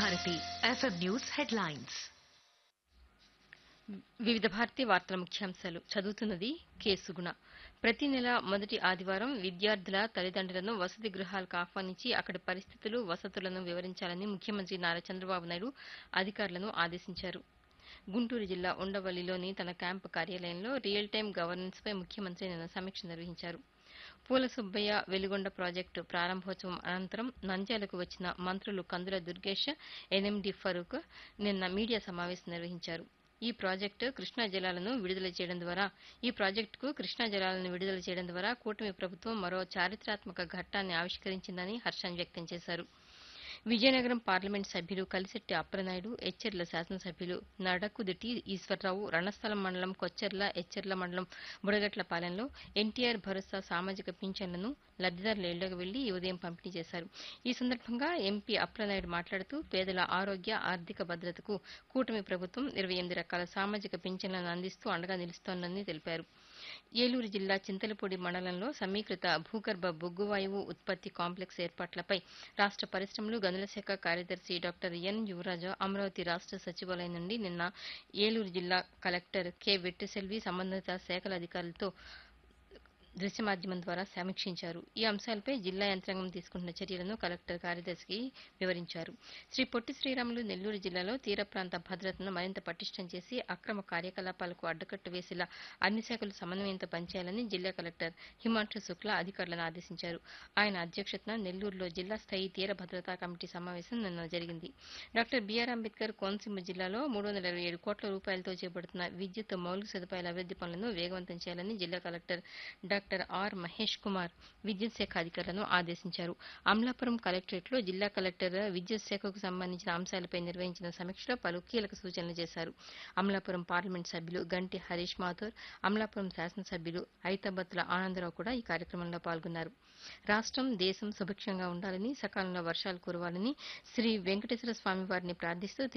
Bharati FM news headlines వివిధ భారతి వార్తల ముఖ్యాంశాలు చదువుతున్నది కె సుగుణ ప్రతి నెల మొదటి ఆదివారం విద్యార్థుల తల్లిదండ్రులను వసతి గృహాలకు ఆహ్వానించి అక్కడి పరిస్థితులు వసతులను వివరించాలని ముఖ్యమంత్రి నారా చంద్రబాబు నాయుడు అధికారులను ఆదేశించారు గుంటూరు జిల్లా ఉండవల్లిలోని తన క్యాంపు కార్యాలయంలో రియల్ టైం గవర్నెన్స్ పై ముఖ్యమంత్రి నిన్న సమీక్ష నిర్వహించారు పూల సుబ్బయ్య వెలుగొండ ప్రాజెక్టు ప్రారంభోత్సవం అనంతరం నంద్యాలకు వచ్చిన మంత్రులు కందుల దుర్గేష్ ఎన్ఎండి ఫరూక్ నిన్న మీడియా సమావేశం నిర్వహించారు ఈ ప్రాజెక్టు కృష్ణా జలాలను విడుదల చేయడం ద్వారా ఈ ప్రాజెక్టుకు కృష్ణా జలాలను విడుదల చేయడం ద్వారా కూటమి ప్రభుత్వం మరో చారిత్రాత్మక ఘట్టాన్ని ఆవిష్కరించిందని హర్షాన్ని వ్యక్తం చేశారు విజయనగరం పార్లమెంట్ సభ్యులు కలిశెట్టి అప్పలనాయుడు ఎచ్చెర్ల శాసనసభ్యులు నడకుదిటి ఈశ్వరరావు రణస్థలం మండలం కొచ్చెర్ల ఎచ్చెర్ల మండలం బుడగట్లపాలెంలో ఎన్టీఆర్ భరోసా సామాజిక పింఛన్లను లబ్దిదారుల ఇళ్లకు వెళ్లి ఈ ఉదయం పంపిణీ చేశారు ఈ సందర్భంగా ఎంపీ అప్పలనాయుడు మాట్లాడుతూ పేదల ఆరోగ్య ఆర్థిక భద్రతకు కూటమి ప్రభుత్వం ఇరవై ఎనిమిది రకాల సామాజిక పింఛన్లను అందిస్తూ అండగా నిలుస్తోందని తెలిపారు ఏలూరు జిల్లా చింతలపూడి మండలంలో సమీకృత భూగర్భ బొగ్గు వాయువు ఉత్పత్తి కాంప్లెక్స్ ఏర్పాట్లపై రాష్ట పరిశ్రమలు గనుల శాఖ కార్యదర్శి డాక్టర్ ఎన్ యువరాజు అమరావతి రాష్ట సచివాలయం నుండి నిన్న ఏలూరు జిల్లా కలెక్టర్ కె వెట్టిసెల్వి సంబంధిత శాఖల అధికారులతో దృశ్య మాధ్యమం ద్వారా సమీక్షించారు ఈ అంశాలపై జిల్లా యంత్రాంగం తీసుకుంటున్న చర్యలను కలెక్టర్ కార్యదర్శికి వివరించారు శ్రీ పొట్టి శ్రీరాములు నెల్లూరు జిల్లాలో తీర ప్రాంత భద్రతను మరింత పటిష్టం చేసి అక్రమ కార్యకలాపాలకు అడ్డుకట్ట వేసేలా అన్ని శాఖలు సమన్వయంతో పనిచేయాలని జిల్లా కలెక్టర్ హిమాంశు శుక్లా అధికారులను ఆదేశించారు ఆయన అధ్యక్షతన నెల్లూరులో జిల్లా స్థాయి తీర భద్రతా కమిటీ సమావేశం నిన్న జరిగింది డాక్టర్ బీఆర్ అంబేద్కర్ కోనసీమ జిల్లాలో మూడు వందల ఇరవై ఏడు కోట్ల రూపాయలతో చేపడుతున్న విద్యుత్ మౌలిక సదుపాయాల అభివృద్ది పనులను వేగవంతం చేయాలని జిల్లా collector doctor R Mahesh Kumar విద్యుత్ శాఖ అధికారులను ఆదేశించారు అమలాపురం కలెక్టరేట్లో జిల్లా కలెక్టర్ విద్యుత్ శాఖకు సంబంధించిన అంశాలపై నిర్వహించిన సమీక్షలో పలు కీలక సూచనలు చేశారు అమలాపురం పార్లమెంట్ సభ్యులు గంటి హరీష్ మాథూర్ అమలాపురం శాసనసభ్యులు ఐతాబత్తుల ఆనందరావు కూడా ఈ కార్యక్రమంలో పాల్గొన్నారు రాష్ట్రం దేశం సుభిక్షంగా ఉండాలని సకాలంలో వర్షాలు కురవాలని శ్రీ వెంకటేశ్వర స్వామి వారిని ప్రార్థిస్తూ